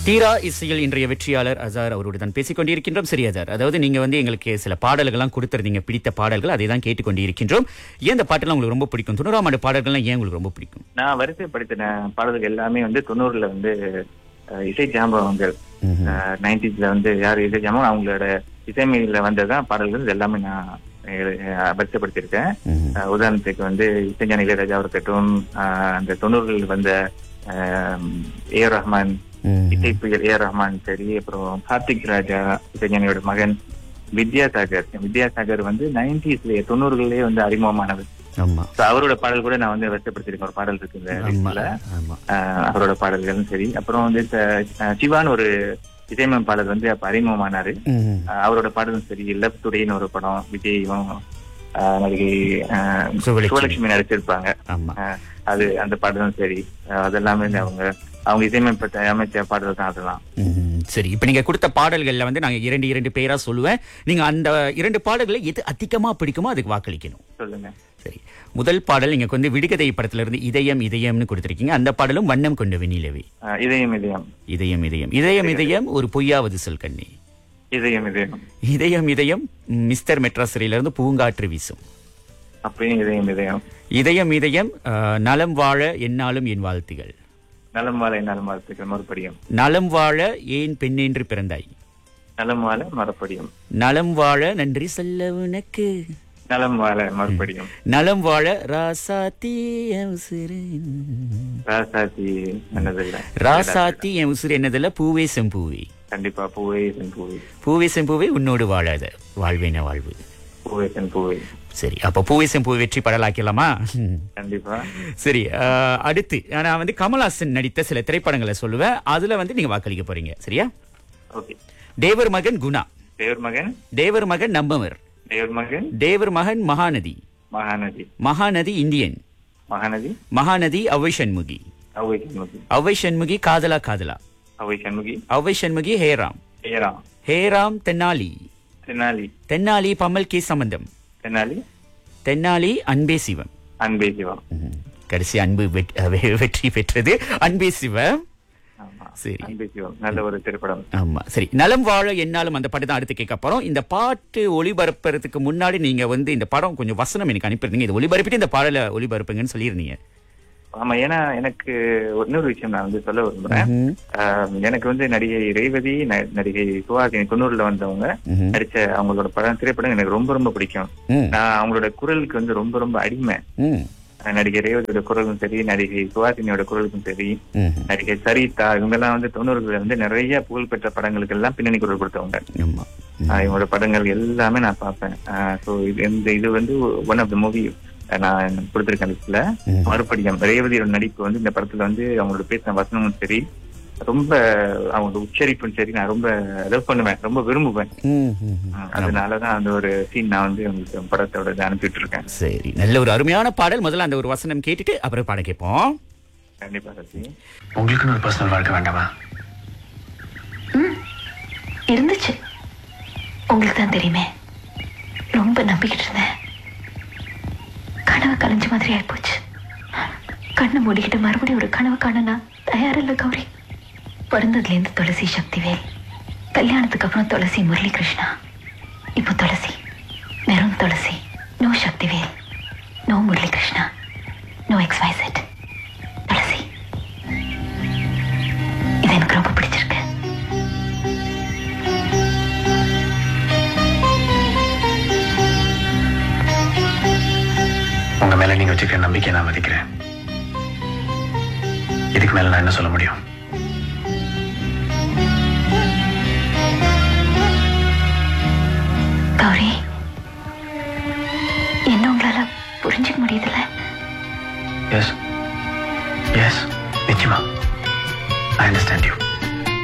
தீரா இசையில் இன்றைய வெற்றியாளர் அசார் அவரோடு தான் பேசிக் கொண்டிருக்கின்றோம் சரி அசார் அதாவது நீங்க வந்து எங்களுக்கு சில பாடல்கள்லாம் கொடுத்துருந்தீங்க பிடித்த பாடல்கள் அதை தான் கேட்டுக்கொண்டிருக்கின்றோம் ஏன் இந்த பாட்டெல்லாம் உங்களுக்கு ரொம்ப பிடிக்கும் தொண்ணூறாம் ஆண்டு பாடல்கள்லாம் ஏன் உங்களுக்கு ரொம்ப பிடிக்கும் நான் வரிசைப்படுத்தின பாடல்கள் எல்லாமே வந்து தொண்ணூறுல வந்து அஹ், இசை ஜாம்பவங்கள் நைன்டிஸ்ல வந்து யார் இசை ஜாம்பவம் அவங்களோட இசைமையில வந்ததான் பாடல்கள் இது எல்லாமே நான் அஹ், வரிசைப்படுத்தியிருக்கேன் ம்ஹும். அஹ், உதாரணத்துக்கு வந்து இசைஞான இளையராஜா இருக்கட்டும் அஹ், அந்த தொண்ணூறுகளில் வந்த ஏ ரஹ்மான் ம்ஹும். இசை புயல் ஏ ரஹ்மான் சரி அப்புறம் கார்த்திக் ராஜா இசைஞானியோட மகன் வித்யாசாகர் வித்யாசாகர் வந்து நைன்டிஸ்லயே தொண்ணூறுகளிலேயே வந்து அறிமுகமானவர் ஆமா So, அவரோட பாடல் கூட நான் வந்து வரிசைப்படுத்திருக்கேன் ஒரு பாடல் இருக்கு இந்த ஆமா listல. ஆமா ஆஹ் அவரோட பாடல்களும் சரி அப்புறம் வந்து ச- ஆஹ் சிவான்னு ஒரு இசையமைப்பாளர் வந்து அப்ப அறிமுகமானாரு ம்ஹும். ஆஹ் அவரோட பாடலும் சரி லவ் டுடேன்னு ஒரு படம் விஜயும் ஆஹ் நடிகை ஆஹ் சுவலட்சுமி. சுவலட்சுமி நடிச்சிருப்பாங்க ஆமா ஆஹ் அது அந்த பாடலும் சரி ஆஹ் அதெல்லாமே வந்து அவங்க அவங்க இசையமைப்பட்ட அமைச்ச பாடல் தான் அதெல்லாம் ம்ஹும். சரி இப்ப நீங்க கொடுத்த பாடல்கள்ல வந்து நாங்க இரண்டு இரண்டு பேரா சொல்லுவேன் நீங்க அந்த இரண்டு பாடல்களை எது அதிகமா பிடிக்குமோ அதுக்கு வாக்களிக்கணும் சொல்லுங்க சரி முதல் பாடல் நீங்க வந்து விடுகதை படத்துல இருந்து இதயம் இதயம்னு கொடுத்திருக்கீங்க அந்த பாடலும் வண்ணம் கொண்ட வெண்ணிலவே ஆஹ் இதயம் இதயம் இதயம் இதயம் இதயம் இதயம் ஒரு பொய்யாவது சொல் கண்ணே இதயம் இதயம் இதயம் இதயம் மிஸ்டர் மெட்ராசிரியில இருந்து பூங்காற்று வீசும் அப்படியும் இதயம் இதயம் இதயம் இதயம் அஹ், நலம் வாழ என்னாலும் என் வாழ்த்துகள் நலம் வாழ நலம் வாழ்த்துக்கள் மறுபடியும் நலம் வாழ ஏன் பெண்ணென்று பிறந்தாய் நலம் வாழ மறுபடியும் நலம் வாழ நன்றி சொல்ல உனக்கு நலம் வாழ மறுபடியும் நலம் வாழ ராசாத்தி என் உசுரு. ராசாத்தி என்னதில்லை ராசாத்தி என் உசுறு என்னதில்ல பூவே செம்பூவே கண்டிப்பா பூவே சென் பூவே பூவே செம்பூவே உன்னோடு வாழாத வாழ்வேன வாழ்வு பூவே சென் பூவே சரி அப்ப பூவே செம்பூவை வெற்றி படலாக்கலாமா கண்டிப்பா சரி அஹ், அடுத்து நான் வந்து கமல்ஹாசன் நடித்த சில திரைப்படங்களை சொல்லுவேன் அதுல வந்து நீங்க வாக்களிக்க போறீங்க சரியா ஓகே தேவர் மகன் குணா தேவர் மகன் தேவர் மகன் நம்பவர் தேவர் மகன் தேவர் மகன் மகாநதி மகாநதி மகாநதி இந்தியன் மகாநதி மகாநதி அவ்வை சண்முகி அவை சண்முகி அவ்வை சண்முகி காதலா காதலா அவை சண்முகி அவ்வை சண்முகி ஹேராம் ஏராம் ஹேராம் தென்னாலி தென்னாலி தென்னாலி பம்மல் கே சம்பந்தம் தென்னாலி தென்னாலி அன்பே சிவம் அன்பே சிவம் ம்ஹும். கடைசி அன்பு வெட்- வெ- வெற்றி பெற்றது அன்பே சிவம் ஆமா சரி அன்பே சிவம் நல்ல ஒரு திரைப்படம் ஆமா சரி நலம் வாழ என்னாலும் அந்த பாட்டு தான் அடுத்து கேட்க போறோம் இந்த பாட்டு ஒளிபரப்புறதுக்கு முன்னாடி நீங்க வந்து இந்த படம் கொஞ்சம் வசனம் எனக்கு அனுப்பியிருந்தீங்க இது ஒளிபரப்பிட்டு இந்த பாடலை ஒளிபரப்புங்கன்னு சொல்லியிருந்தீங்க ஆமா ஏன்னா எனக்கு இன்னொரு விஷயம் நான் வந்து சொல்ல விரும்புறேன் ம்ஹும். ஆஹ் எனக்கு வந்து நடிகை ரேவதி ந- நடிகை சுஹாசினி தொண்ணூறுல வந்தவங்க ம்ஹும். நடிச்ச அவங்களோட படம் திரைப்படம் எனக்கு ரொம்ப ரொம்ப பிடிக்கும் ம். நான் அவங்களோட குரலுக்கு வந்து ரொம்ப ரொம்ப அடிமை ம். நடிகை ரேவதியோட குரலுக்கும் சரி நடிகை சுஹாசினியோட குரலுக்கும் சரி ம்ஹும். நடிகை நடிகை சரிதா இவங்க எல்லாம் வந்து தொண்ணூறுல வந்து நிறைய புகழ்பெற்ற படங்களுக்கு எல்லாம் பின்னணி குரல் கொடுத்தவங்க ஆமா ஆஹ் இவங்களோட படங்கள் எல்லாமே நான் பார்ப்பேன் ஸோ இது இந்த இது வந்து ஒன் ஆஃப் த மூவி நான் கொடுத்திருக்கேன் லிஸ்ட்ல ம். மறுபடியும் ரேவதியோட நடிப்பு வந்து இந்த படத்துல வந்து அவங்களோட பேசின வசனமும் சரி ரொம்ப அவங்களோட உச்சரிப்பும் சரி நான் ரொம்ப லவ் பண்ணுவேன் ரொம்ப விரும்புவேன் ம், ம், ம். ஆஹ் அதனாலதான் அந்த ஒரு சீன் நான் வந்து உங்களுக்கு படத்தோட இது அனுப்பிட்டு இருக்கேன் சரி நல்ல ஒரு அருமையான பாடல் முதல்ல அந்த ஒரு வசனம் கேட்டுட்டு அப்புறம் பாடம் கேட்போம் கண்டிப்பா சசி உங்களுக்குன்னு ஒரு பர்சனல் வாழ்க்கை வேண்டாமா ம் இருந்துச்சு உங்களுக்கு தான் தெரியுமே ரொம்ப நம்பிக்கிட்டு இருந்தேன் கனவு கலைஞ்ச மாதிரி ஆயிப்போச்சு கண்ணை மூடிக்கிட்டு மறுபடியும் ஒரு கனவு காண நான் தயாரில்லை கௌரி பிறந்ததுலேருந்து துளசி சக்திவேல் கல்யாணத்துக்கு அப்புறம் துளசி முரளி கிருஷ்ணா இப்போ துளசி வெறும் Thulasi no Sakthivel no Murali Krishna no X Y set Thulasi இது எனக்கு ரொம்ப பிடிச்சிருக்கு உங்க மேல நீங்க வச்சுக்கிற நம்பிக்கை நான் மதிக்கிறேன் இதுக்கு மேல நான் என்ன சொல்ல முடியும் கௌரி என்ன உங்களால புரிஞ்சுக்க முடியுதுல்ல எஸ் எஸ் நிச்சயமா ஐ அண்டர்ஸ்டாண்ட் யூ